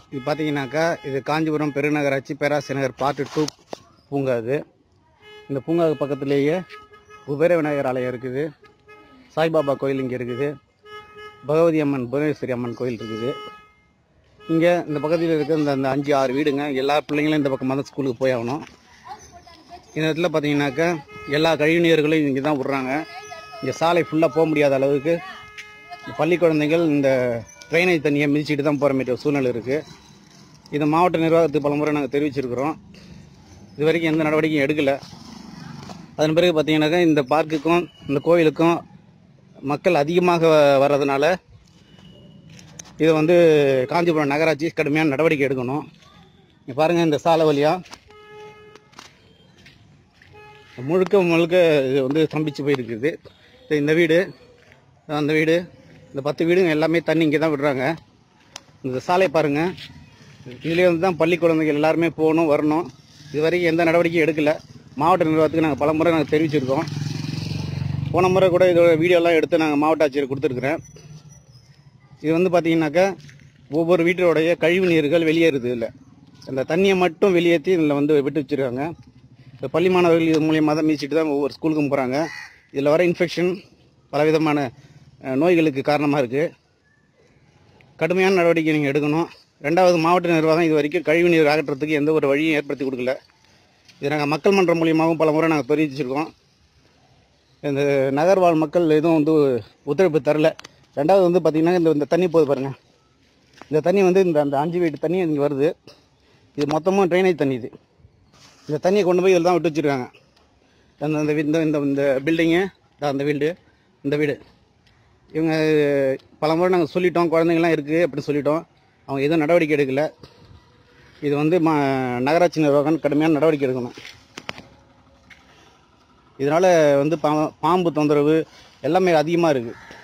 இது பார்த்தீங்கன்னாக்கா இது காஞ்சிபுரம் பெருநகராட்சி பேராசி நகர் பார்ட் டூ பூங்கா இது இந்த பூங்காவுக்கு பக்கத்துலேயே குபேர விநாயகர் ஆலயம் இருக்குது சாய்பாபா கோயில் இங்கே இருக்குது பகவதி அம்மன் புவனேஸ்வரி அம்மன் கோயில் இருக்குது இங்கே இந்த பக்கத்தில் இருக்க இந்த அந்த அஞ்சு ஆறு வீடுங்க எல்லா பிள்ளைங்களும் இந்த பக்கமாக தான் ஸ்கூலுக்கு போய் ஆகணும் இந்த இடத்துல பார்த்தீங்கன்னாக்கா எல்லா கழிவுநீர்களும் இங்கே தான் விட்றாங்க இங்கே சாலை ஃபுல்லாக போக முடியாத அளவுக்கு இந்த பள்ளி குழந்தைகள் இந்த ட்ரைனேஜ் தண்ணியை மிதிச்சிட்டு தான் போகிற மாதிரி ஒரு சூழ்நிலை இருக்குது இதை மாவட்ட நிர்வாகத்துக்கு பலமுறை நாங்கள் தெரிவிச்சிருக்கிறோம் இது வரைக்கும் எந்த நடவடிக்கையும் எடுக்கலை அதன் பிறகு பார்த்தீங்கன்னாக்கா இந்த பார்க்குக்கும் இந்த கோயிலுக்கும் மக்கள் அதிகமாக வ- வர்றதுனால இதை வந்து காஞ்சிபுரம் நகராட்சி கடுமையான நடவடிக்கை எடுக்கணும் இங்க பாருங்க இந்த சாலை வழியா முழுக்க முழுக்க இது வந்து ஸ்தம்பிச்சு போயிருக்குது இது இந்த வீடு அந்த வீடு இந்த பத்து வீடுங்க எல்லாமே தண்ணி இங்கே தான் விடுறாங்க இந்த சாலை பாருங்க இதுலேயே வந்து தான் பள்ளி குழந்தைகள் எல்லாருமே போகணும் வரணும் இது வரைக்கும் எந்த நடவடிக்கையும் எடுக்கல மாவட்ட நிர்வாகத்துக்கு நாங்கள் பல முறை நாங்கள் தெரிவிச்சிருக்கோம் போன முறை கூட இதோட வீடியோலாம் எடுத்து நாங்கள் மாவட்ட ஆட்சியர் கொடுத்துருக்குறேன் இது வந்து பார்த்தீங்கன்னாக்கா ஒவ்வொரு வீட்டோடைய கழிவு நீர்கள் வெளியேறுது இல்லை அந்த தண்ணியை மட்டும் வெளியேற்றி இதில் வந்து விட்டு வச்சுருக்காங்க இந்த பள்ளி மாணவர்கள் இது மூலியமாக தான் மீச்சிட்டு தான் ஒவ்வொரு ஸ்கூலுக்கும் போகிறாங்க இதில் வர இன்ஃபெக்ஷன் பலவிதமான அஹ், நோய்களுக்கு காரணமாக இருக்குது கடுமையான நடவடிக்கை நீங்கள் எடுக்கணும் ரெண்டாவது மாவட்ட நிர்வாகம் இது வரைக்கும் கழிவு நீர் அகற்றுறதுக்கு எந்த ஒரு வழியும் ஏற்படுத்தி கொடுக்கல இது நாங்கள் மக்கள் மன்றம் மூலியமாகவும் பல முறை நாங்கள் தெரிவிச்சிருக்கோம் இந்த நகர்வாழ் மக்கள் எதுவும் வந்து ஒத்துழைப்பு தரல ரெண்டாவது வந்து பார்த்திங்கன்னா இந்த இந்த தண்ணி போகுது பாருங்கள் இந்த தண்ணி வந்து இந்த அந்த அஞ்சு வீட்டு தண்ணி இங்கே வருது இது மொத்தமும் ட்ரைனேஜ் தண்ணி இது இந்த தண்ணியை கொண்டு போய் இதில் தான் விட்டு வச்சுருக்காங்க அந்த இந்த வீ- இந்த இந்த இந்த பில்டிங்கு அந்த வீடு இந்த வீடு இவங்க பல முறை நாங்கள் சொல்லிட்டோம் குழந்தைங்களாம் இருக்குது அப்படின்னு சொல்லிட்டோம் அவங்க எதுவும் நடவடிக்கை எடுக்கல இது வந்து மா நகராட்சி நிர்வாகம் கடுமையான நடவடிக்கை எடுக்கணும் இதனால் வந்து பா பாம்பு தொந்தரவு எல்லாமே அதிகமாக இருக்குது